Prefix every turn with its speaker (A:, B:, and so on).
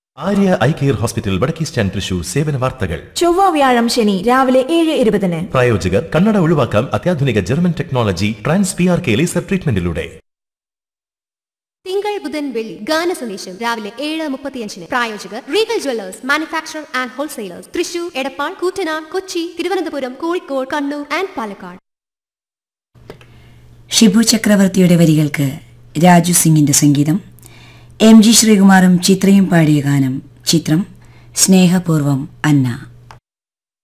A: Arya eye care hospital വടക്കേ stand Thrissur സേവന വാർത്തകൾ
B: ചൊവ്വ വ്യാഴം ശനി രാവിലെ ഏഴ് ഇരുപതിന്
A: പ്രായോജകർ കണ്ണട ഒഴിവാക്കാം അത്യാധുനിക German technology trans P R K laser ട്രീറ്റ്മെന്റിലൂടെ
C: തിങ്കൾ ബുധൻ വെള്ളി ഗാന സന്ദേശം രാവിലെ ഏഴ് മുപ്പത്തിയഞ്ചിന് പ്രായോജകർ Regal jewellers manufacture and wholesalers Thrissur Edappal Koottanad Kochi Thiruvananthapuram Kozhikode Kannur and Palakkad
D: Shibu ചക്രവർത്തിയുടെ വരികൾക്ക് രാജു സിംഗിന്റെ സംഗീതം എം ജി ശ്രീകുമാറും ചിത്രയും പാടിയ ഗാനം ചിത്രം സ്നേഹപൂർവം അന്ന